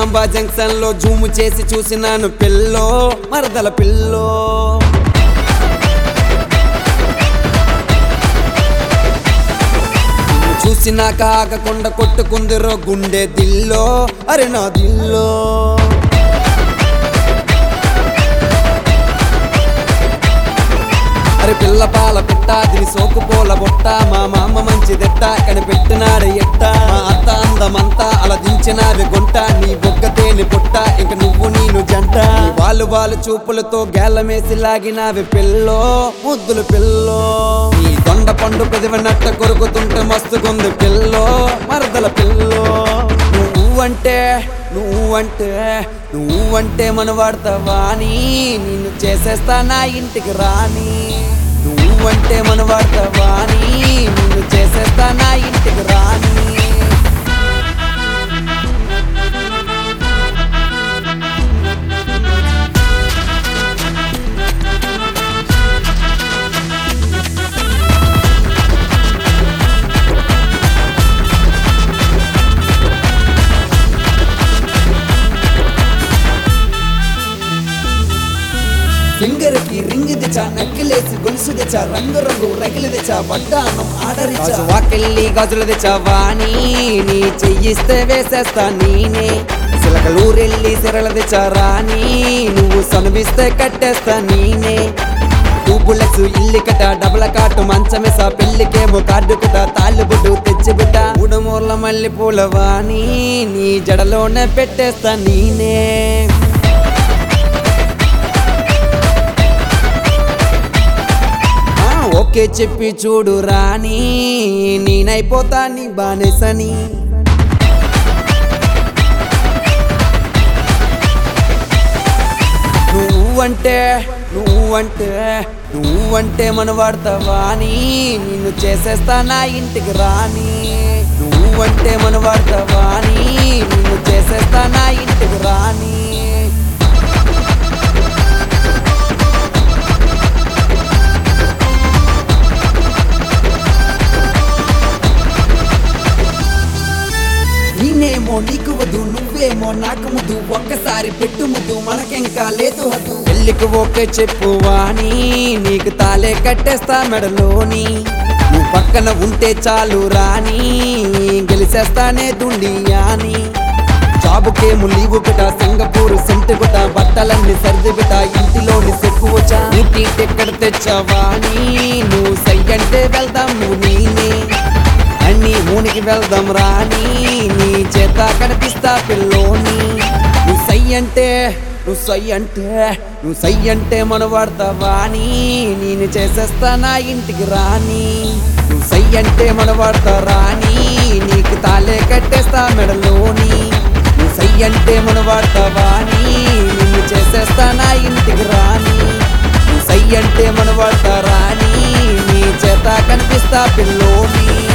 Jagadamba junction లో Zoom చేసి చూసినాను పిల్లో మరదల పిల్లో నిన్ను చూసినాక ఆగకుండా కొట్టుకుందిరో గుండె దిల్లో అరే నా దిల్లో అరే పిల్ల పాల పెట్ట దీని సోకు పూల బొట్ట మా మామ మంచి దెట్ట కనిపెట్టినాడు ఎట్ట మా అత్త అందమంతా అలా దించినావి గుంట నీ బొగ్గ తేని పుట్ట ఇంక నువ్వు నేను జంట నీ వాళ్ళు వాళ్ళు చూపులతో గేలమేసి లాగినావి పిల్లో ముద్దులు పిల్లో నీ దొండ పండు పెదివినట్ట కొరుకుతుంటే మస్తుగుంది పిల్లో మరదల పిల్లో నువ్వంటే నువ్వంటే నువ్వంటే మన వాడతావా అని నిన్ను చేసేస్తా నా ఇంటికి రాని నువ్వంటే మన వాడతావా అని నిన్ను చేసేస్తా నా ఇంటికి రాని ఫింగర్ కి రింగ్ తెచ్చా నక్కిలేసి గొలుసు తెచ్చా రంగు రంగు రగిలి తెచ్చా వడ్డానం ఆడరిచ్చా వాకెళ్ళి గాజులు తెచ్చా వాణి నీ చెయ్యిస్తే వేసేస్తా నేనే సిలకలూరెళ్ళి సిరల తెచ్చా రాని నువ్వు సనువిస్తే కట్టేస్తా నేనే టూబులెస్ ఇల్లి కట డబల కాటు మంచమేసా పెళ్లికేమో కార్డు కట తాళ్ళుబుడ్డు తెచ్చి బిడ్డ ఉడమూర్ల మల్లె పూల వాణి నీ జడలోనే పెట్టేస్తా నేనే ఆ, ఓకే చెప్పి చూడు రాని నేనైపోతా నీ బానేసని నువ్వంటే నువ్వంటే నువ్వంటే మన వాడతావా అని నిన్ను చేసేస్తా నా ఇంటికి రాని నువ్వంటే మన వాడతావా అని నిన్ను చేసేస్తా నా ఇంటికి రాని నేనేమో నీకు వద్దు నువ్వేమో నాకు ముద్దు ఒక్కసారి పెట్టు ముద్దు మనకెంకా లేదు హద్దు పెళ్ళికి ఓకే చెప్పు వాణి నీకు తాలే కట్టేస్తా మెడలోని నువ్వు పక్కన ఉంటే చాలు రాని గెలిచేస్తానే దుండి అని జాబుకేమో లీవు బిట సింగపూర్ సెంటు బిట బట్టలన్నీ సర్ది బిట ఇంటిలోని సెక్కు వచ్చా ఊటీ టిక్కెట్ తెచ్చావాని నువ్వు సయ్యంటే వెళ్దాం నువ్వు నేనే అన్ని మూనికి వెళ్దాం రాని నీ చేత కనిపిస్తా పిల్లోని నువ్వు సై అంటే నువ్వు సై అంటే నువ్వు సై అంటే మన వాడతావా అని నేను చేసేస్తా నా ఇంటికి రాని నువ్వు సై అంటే మన వాడతా రాని నీకు తాలే కట్టేస్తా మెడలోని నువ్వు సై అంటే మన వాడతావా అని నిన్ను చేసేస్తా నా ఇంటికి రాని నువ్వు సై అంటే మన వాడతా రాని నీ చేత కనిపిస్తా పిల్లోని